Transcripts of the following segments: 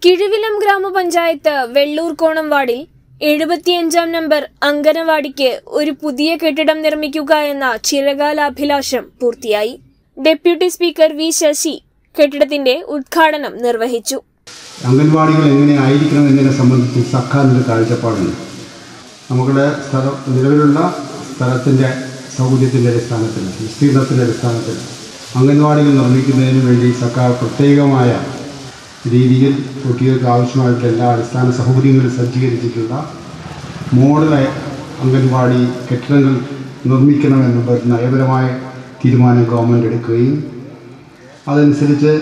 കിഴുവിലം ഗ്രാമപഞ്ചായത്ത് വെള്ളൂർക്കോണം വാർഡിൽ എഴുപത്തിയഞ്ചാം നമ്പർ അങ്കനവാടിക്ക് ഒരു പുതിയ കെട്ടിടം നിർമ്മിക്കുക എന്ന ചിരകാലാഭിലാഷം പൂർത്തിയായി ഡെപ്യൂട്ടി സ്പീക്കർ വി ശശി കെട്ടിടത്തിന്റെ ഉദ്ഘാടനം നിർവഹിച്ചു അംഗൻവാടികൾ എങ്ങനെ ആയിരിക്കണം എന്നതിനെ സംബന്ധിച്ച് സർക്കാരിൻ്റെ കാഴ്ചപ്പാടുണ്ട് നമ്മുടെ സ്ഥലം നിലവിലുള്ള സ്ഥലത്തിൻ്റെ സൗകര്യത്തിൻ്റെ അടിസ്ഥാനത്തിൽ വിസ്തീർണത്തിൻ്റെ അടിസ്ഥാനത്തിൽ അംഗൻവാടികൾ നിർമ്മിക്കുന്നതിന് വേണ്ടി സർക്കാർ പ്രത്യേകമായ രീതിയിൽ കുട്ടികൾക്ക് ആവശ്യമായിട്ടുള്ള എല്ലാ അടിസ്ഥാന സൗകര്യങ്ങളും സജ്ജീകരിച്ചിട്ടുള്ള മോഡൽ അംഗൻവാടി കെട്ടിടങ്ങൾ നിർമ്മിക്കണമെന്നുള്ള ഒരു നയപരമായ തീരുമാനം ഗവൺമെൻറ് എടുക്കുകയും അതനുസരിച്ച്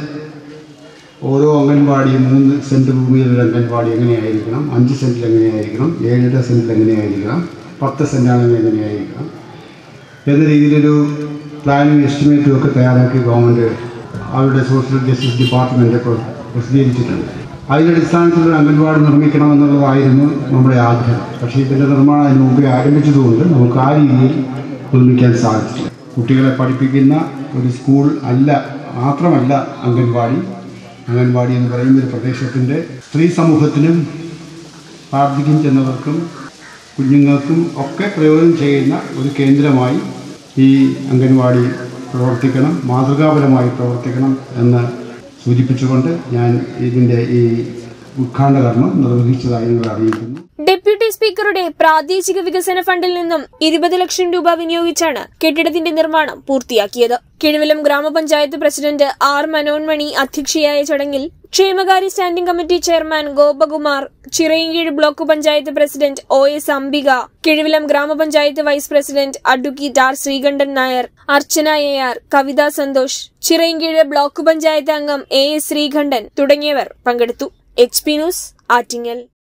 ഓരോ അംഗൻവാടിയും മൂന്ന് സെൻറ്റ് ഭൂമിയിലൊരു അംഗൻവാടി എങ്ങനെയായിരിക്കണം അഞ്ച് സെൻറ്റിൽ എങ്ങനെയായിരിക്കണം ഏഴര സെൻറ്റിൽ എങ്ങനെയായിരിക്കണം പത്ത് സെൻറ്റാണെങ്കിൽ എങ്ങനെയായിരിക്കണം എന്ന രീതിയിലൊരു പ്ലാനിങ് എസ്റ്റിമേറ്റും ഒക്കെ തയ്യാറാക്കി ഗവൺമെൻറ് അവരുടെ സോഷ്യൽ ജസ്റ്റിസ് ഡിപ്പാർട്ട്മെൻറ്റ് പ്രസിദ്ധീകരിച്ചിട്ടുണ്ട് അതിൻ്റെ അടിസ്ഥാനത്തിൽ ഒരു അംഗൻവാടി നിർമ്മിക്കണമെന്നുള്ളതായിരുന്നു നമ്മുടെ ആഗ്രഹം പക്ഷേ ഇതിൻ്റെ നിർമ്മാണം അതിന് മുമ്പേ ആരംഭിച്ചതുകൊണ്ട് നമുക്ക് ആ രീതിയിൽ നിർമ്മിക്കാൻ സാധിച്ചില്ല കുട്ടികളെ പഠിപ്പിക്കുന്ന ഒരു സ്കൂൾ അല്ല മാത്രമല്ല അംഗൻവാടി അംഗൻവാടി എന്ന് പറയുന്ന ഒരു പ്രദേശത്തിൻ്റെ സ്ത്രീ സമൂഹത്തിനും പ്രാർത്ഥിക്കും ചെന്നവർക്കും കുഞ്ഞുങ്ങൾക്കും ഒക്കെ പ്രയോജനം ചെയ്യുന്ന ഒരു കേന്ദ്രമായി ഈ അംഗൻവാടി പ്രവർത്തിക്കണം മാതൃകാപരമായി പ്രവർത്തിക്കണം എന്ന് സൂചിപ്പിച്ചുകൊണ്ട് ഞാൻ ഇതിൻ്റെ ഈ ഉദ്ഘാടന കർമ്മം നിർവഹിച്ചതായി നിങ്ങൾ അറിയിക്കുന്നു ഡെപ്യൂട്ടി സ്പീക്കറുടെ പ്രാദേശിക വികസന ഫണ്ടിൽ നിന്നും ഇരുപത് ലക്ഷം രൂപ വിനിയോഗിച്ചാണ് കെട്ടിടത്തിന്റെ നിർമ്മാണം പൂർത്തിയാക്കിയത് കിഴുവിലം ഗ്രാമപഞ്ചായത്ത് പ്രസിഡന്റ് ആർ മനോൻമണി അധ്യക്ഷയായ ചടങ്ങിൽ ക്ഷേമകാര്യ standing committee chairman Gopakumar Chirayinkeezhu block panchayat president O S Ambika Kizhuvilam grama panchayat vice president advocate R Sreekantan Nair Archana A R Kavitha Santhosh Chirayinkeezhu block panchayat അംഗം എ എസ് ശ്രീകണ്ഠൻ തുടങ്ങിയവർ പങ്കെടുത്തു എച്ച് പി ന്യൂസ് ആറ്റിങ്ങൽ